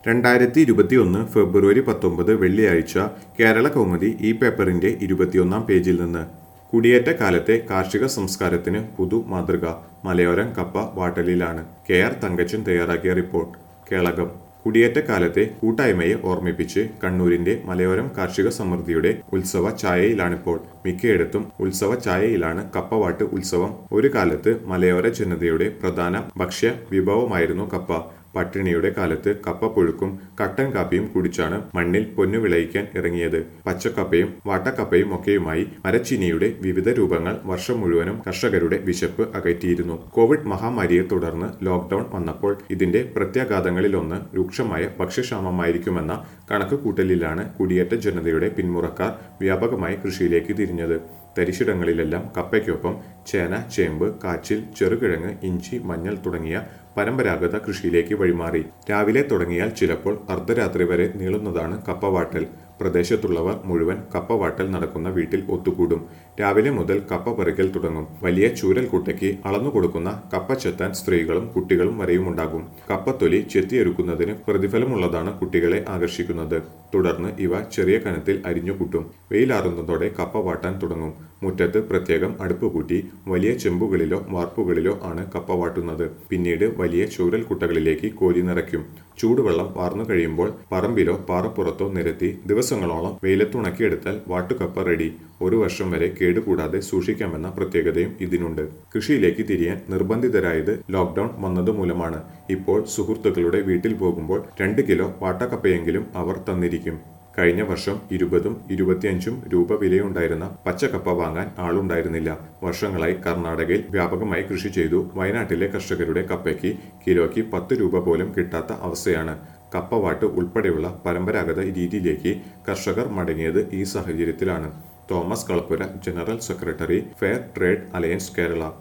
രണ്ടായിരത്തി ഇരുപത്തിയൊന്ന് ഫെബ്രുവരി പത്തൊമ്പത് വെള്ളിയാഴ്ച കേരള കൗമുദി ഈ പേപ്പറിന്റെ ഇരുപത്തിയൊന്നാം പേജിൽ നിന്ന് കുടിയേറ്റ കാലത്തെ കാർഷിക സംസ്കാരത്തിന് പുതു മാതൃക മലയോരം കപ്പ വാട്ടലിലാണ് കെ ആർ തങ്കച്ചൻ തയ്യാറാക്കിയ റിപ്പോർട്ട് കേളകം കുടിയേറ്റ കാലത്തെ കൂട്ടായ്മയെ ഓർമ്മിപ്പിച്ച് കണ്ണൂരിന്റെ മലയോരം കാർഷിക സമൃദ്ധിയുടെ ഉത്സവ ഛായയിലാണിപ്പോൾ മിക്കയിടത്തും ഉത്സവ ഛായയിലാണ് കപ്പവാട്ട് ഉത്സവം ഒരു കാലത്ത് മലയോര ജനതയുടെ പ്രധാന ഭക്ഷ്യ വിഭവമായിരുന്നു കപ്പ പട്ടിണിയുടെ കാലത്ത് കപ്പ പുഴുക്കും കട്ടൻ കാപ്പിയും കുടിച്ചാണ് മണ്ണിൽ പൊന്നു വിളയിക്കാൻ ഇറങ്ങിയത് പച്ചക്കപ്പയും വാട്ടക്കപ്പയും ഒക്കെയുമായി മരച്ചീനിയുടെ വിവിധ രൂപങ്ങൾ വർഷം മുഴുവനും കർഷകരുടെ വിശപ്പ് അകറ്റിയിരുന്നു കോവിഡ് മഹാമാരിയെ തുടർന്ന് ലോക്ഡൌൺ വന്നപ്പോൾ ഇതിന്റെ പ്രത്യാഘാതങ്ങളിലൊന്ന് രൂക്ഷമായ ഭക്ഷ്യക്ഷാമമായിരിക്കുമെന്ന കണക്ക് കൂട്ടലിലാണ് കുടിയേറ്റ ജനതയുടെ പിന്മുറക്കാർ വ്യാപകമായി കൃഷിയിലേക്ക് തിരിഞ്ഞത് തരിശിടങ്ങളിലെല്ലാം കപ്പയ്ക്കൊപ്പം ചേന ചേമ്പ് കാച്ചിൽ ചെറുകിഴങ്ങ് ഇഞ്ചി മഞ്ഞൾ തുടങ്ങിയ പരമ്പരാഗത കൃഷിയിലേക്ക് വഴിമാറി രാവിലെ തുടങ്ങിയാൽ ചിലപ്പോൾ അർദ്ധരാത്രി വരെ നീളുന്നതാണ് കപ്പവാട്ടൽ പ്രദേശത്തുള്ളവർ മുഴുവൻ കപ്പവാട്ടൽ നടക്കുന്ന വീട്ടിൽ ഒത്തുകൂടും രാവിലെ മുതൽ കപ്പ പറിക്കൽ തുടങ്ങും വലിയ ചൂരൽ കുട്ടയ്ക്ക് അളന്നു കൊടുക്കുന്ന കപ്പ ചെത്താൻ സ്ത്രീകളും കുട്ടികളും വരെയും ഉണ്ടാകും കപ്പത്തൊലി ചെത്തിയെടുക്കുന്നതിന് പ്രതിഫലമുള്ളതാണ് കുട്ടികളെ ആകർഷിക്കുന്നത് തുടർന്ന് ഇവ ചെറിയ കനത്തിൽ അരിഞ്ഞു കൂട്ടും വെയിലാറുന്നതോടെ കപ്പ വാട്ടാൻ തുടങ്ങും മുറ്റത്ത് പ്രത്യേകം അടുപ്പ് കൂട്ടി വലിയ ചെമ്പുകളിലോ വാർപ്പുകളിലോ ആണ് കപ്പ വാട്ടുന്നത് പിന്നീട് വലിയ ചൂരൽ കുട്ടകളിലേക്ക് കോരി നിറയ്ക്കും ചൂടുവെള്ളം വാർന്നു കഴിയുമ്പോൾ പറമ്പിലോ പാറപ്പുറത്തോ നിരത്തി ദിവസങ്ങളോളം വെയിലത്തുണക്കിയെടുത്താൽ വാട്ടുകപ്പ റെഡി ഒരു വർഷം വരെ കേടുകൂടാതെ സൂക്ഷിക്കാമെന്ന പ്രത്യേകതയും ഇതിനുണ്ട് കൃഷിയിലേക്ക് തിരിയാൻ നിർബന്ധിതരായത് ലോക്ഡൌൺ വന്നതുമൂലമാണ് ഇപ്പോൾ സുഹൃത്തുക്കളുടെ വീട്ടിൽ പോകുമ്പോൾ രണ്ട് കിലോ വാട്ടക്കപ്പയെങ്കിലും അവർ തന്നിരിക്കും കഴിഞ്ഞ വർഷം ഇരുപതും ഇരുപത്തിയഞ്ചും രൂപ വിലയുണ്ടായിരുന്ന പച്ചക്കപ്പ വാങ്ങാൻ ആളുണ്ടായിരുന്നില്ല വർഷങ്ങളായി കർണാടകയിൽ വ്യാപകമായി കൃഷി ചെയ്തു വയനാട്ടിലെ കർഷകരുടെ കപ്പയ്ക്ക് കിലോയ്ക്ക് പത്ത് രൂപ പോലും കിട്ടാത്ത അവസ്ഥയാണ് കപ്പവാട്ട് ഉൾപ്പെടെയുള്ള പരമ്പരാഗത രീതിയിലേക്ക് കർഷകർ മടങ്ങിയത് ഈ സാഹചര്യത്തിലാണ് Thomas Kalappura general secretary fair trade alliance Kerala